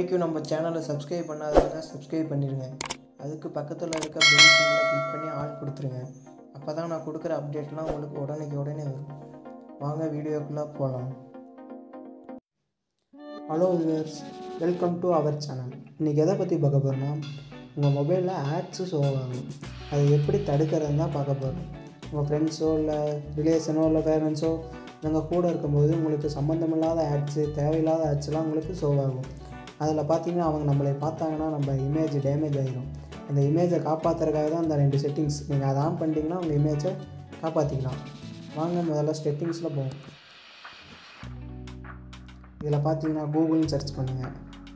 வரைக்கும் நம்ம சேனலை சப்ஸ்கிரைப் பண்ணாதவங்க சப்ஸ்கிரைப் பண்ணிடுங்க அதுக்கு பக்கத்தில் இருக்க பெல் சிம்பிளை கிளிக் பண்ணி ஆள் கொடுத்துருங்க அப்போ தான் நான் கொடுக்குற அப்டேட்லாம் உங்களுக்கு உடனேக்கு உடனே வரும் வாங்க வீடியோக்குள்ளே போகலாம் hello viewers welcome to our channel இன்றைக்கி எதை பற்றி பார்க்க போகிறோம்னா உங்கள் மொபைலில் ஆட்ஸு ஷோ ஆகும் அதை எப்படி தடுக்கிறதுன்னு தான் பார்க்க போகிறோம் உங்கள் ஃப்ரெண்ட்ஸோ இல்லை ரிலேஷனோ இல்லை பேரண்ட்ஸோ நாங்கள் கூட இருக்கும்போது உங்களுக்கு சம்மந்தமில்லாத ஆட்ஸு தேவையில்லாத ஆட்ஸ்லாம் உங்களுக்கு ஷோ ஆகும் அதில் பார்த்தீங்கன்னா அவங்க நம்மளை பார்த்தாங்கன்னா நம்ம இமேஜ் டேமேஜ் ஆகிடும் அந்த இமேஜை காப்பாற்றுறதுக்காக தான் அந்த ரெண்டு செட்டிங்ஸ் நீங்கள் அதை ஆன் பண்ணிட்டீங்கன்னா உங்கள் இமேஜை காப்பாற்றிக்கலாம் வாங்க முதல்ல செட்டிங்ஸில் போவோம் இதில் பார்த்தீங்கன்னா கூகுள்னு சர்ச் பண்ணுங்கள்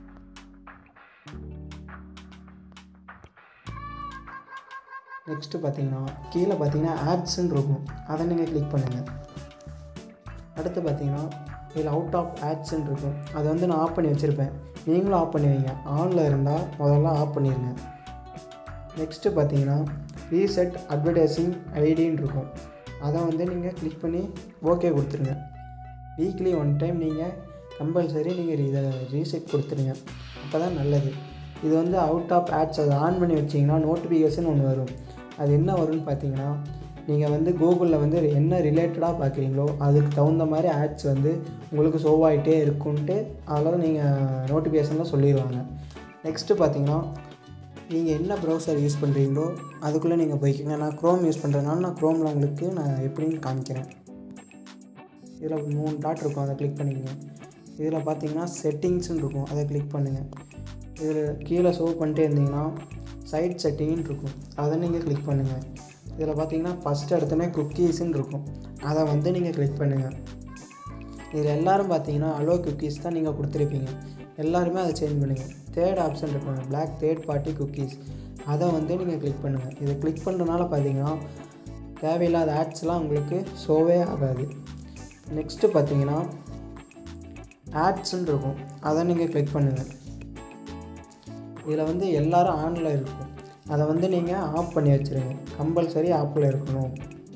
நெக்ஸ்ட்டு பார்த்தீங்கன்னா கீழே பார்த்தீங்கன்னா ஆட்ஸ்ன்னு இருக்கும் அதை நீங்கள் கிளிக் பண்ணுங்கள் அடுத்து பார்த்தீங்கன்னா இதில் அவுட் ஆஃப் ஆட்ஸ்ன்னு இருக்கும் அதை வந்து நான் ஆஃப் பண்ணி வச்சுருப்பேன் நீங்களும் ஆஃப் பண்ணி வைங்க ஆனில் இருந்தால் முதல்ல ஆஃப் பண்ணிடுங்க நெக்ஸ்ட்டு பார்த்தீங்கன்னா ரீசெட் அட்வர்டைஸிங் ஐடின்னு இருக்கும் அதை வந்து நீங்கள் கிளிக் பண்ணி ஓகே கொடுத்துருங்க வீக்லி ஒன் டைம் நீங்கள் கம்பல்சரி நீங்கள் இதை ரீசெட் கொடுத்துருங்க அப்போ தான் நல்லது இது வந்து அவுட் ஆஃப் ஆட்ஸ் அதை ஆன் பண்ணி வச்சிங்கன்னா நோட்டிஃபிகேஷன் ஒன்று வரும் அது என்ன வரும்னு பார்த்தீங்கன்னா நீங்கள் வந்து கூகுளில் வந்து என்ன ரிலேட்டடாக பார்க்குறீங்களோ அதுக்கு தகுந்த மாதிரி ஆட்ஸ் வந்து உங்களுக்கு ஷோ ஆகிட்டே இருக்குன்ட்டு அதில் நீங்கள் நோட்டிஃபிகேஷனில் சொல்லிடுவாங்க நெக்ஸ்ட்டு பார்த்தீங்கன்னா நீங்கள் என்ன ப்ரௌசர் யூஸ் பண்ணுறீங்களோ அதுக்குள்ளே நீங்கள் போய்க்கோங்க நான் க்ரோம் யூஸ் பண்ணுறதுனால நான் க்ரோமில் உங்களுக்கு நான் எப்படின்னு காமிக்கிறேன் இதில் மூணு டாட் இருக்கும் அதை கிளிக் பண்ணிக்கங்க இதில் பார்த்தீங்கன்னா செட்டிங்ஸ்னு இருக்கும் அதை கிளிக் பண்ணுங்கள் இதில் கீழே ஷோ பண்ணிட்டே இருந்தீங்கன்னா சைட் செட்டிங்னு இருக்கும் அதை நீங்கள் கிளிக் பண்ணுங்கள் இதில் பார்த்தீங்கன்னா ஃபஸ்ட் எடுத்தோடனே குக்கீஸ்ன்னு இருக்கும் அதை வந்து நீங்கள் கிளிக் பண்ணுங்கள் இதில் எல்லோரும் பார்த்தீங்கன்னா அலோ குக்கீஸ் தான் நீங்கள் கொடுத்துருப்பீங்க எல்லாருமே அதை சேஞ்ச் பண்ணுங்கள் தேர்ட் ஆப்ஷன் இருக்குங்க பிளாக் தேர்ட் பார்ட்டி குக்கீஸ் அதை வந்து நீங்கள் கிளிக் பண்ணுங்கள் இதை கிளிக் பண்ணுறதுனால பார்த்தீங்கன்னா தேவையில்லாத ஆட்ஸ்லாம் உங்களுக்கு ஷோவே ஆகாது நெக்ஸ்ட்டு பார்த்தீங்கன்னா ஆட்ஸ்ன்னு இருக்கும் அதை நீங்கள் கிளிக் பண்ணுங்கள் இதில் வந்து எல்லோரும் ஆனில் இருக்கும் அதை வந்து நீங்கள் ஆஃப் பண்ணி வச்சுருங்க கம்பல்சரி ஆஃபில் இருக்கணும்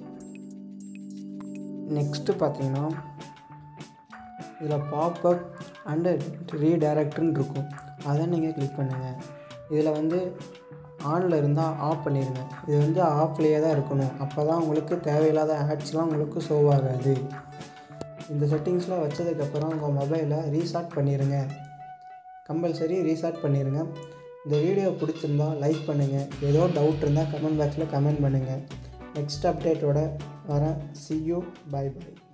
நெக்ஸ்ட்டு பார்த்தீங்கன்னா இதில் பாப்அப் அண்டு ரீடைரக்ட்னு இருக்கும் அதை நீங்கள் கிளிக் பண்ணுங்கள் இதில் வந்து ஆனில் இருந்தால் ஆஃப் பண்ணிடுங்க இது வந்து ஆஃப்லேயே தான் இருக்கணும் அப்போ தான் உங்களுக்கு தேவையில்லாத ஆட்ஸ்லாம் உங்களுக்கு ஷோ ஆகாது இந்த செட்டிங்ஸ்லாம் வச்சதுக்கப்புறம் உங்கள் மொபைலை ரீஸ்டார்ட் பண்ணிடுங்க கம்பல்சரி ரீஸ்டார்ட் பண்ணிடுங்க இந்த வீடியோ பிடிச்சிருந்தா லைக் பண்ணுங்கள் ஏதோ டவுட் இருந்தால் கமெண்ட் பாக்ஸில் கமெண்ட் பண்ணுங்கள் நெக்ஸ்ட் அப்டேட்டோட வரேன் சி யூ பை பை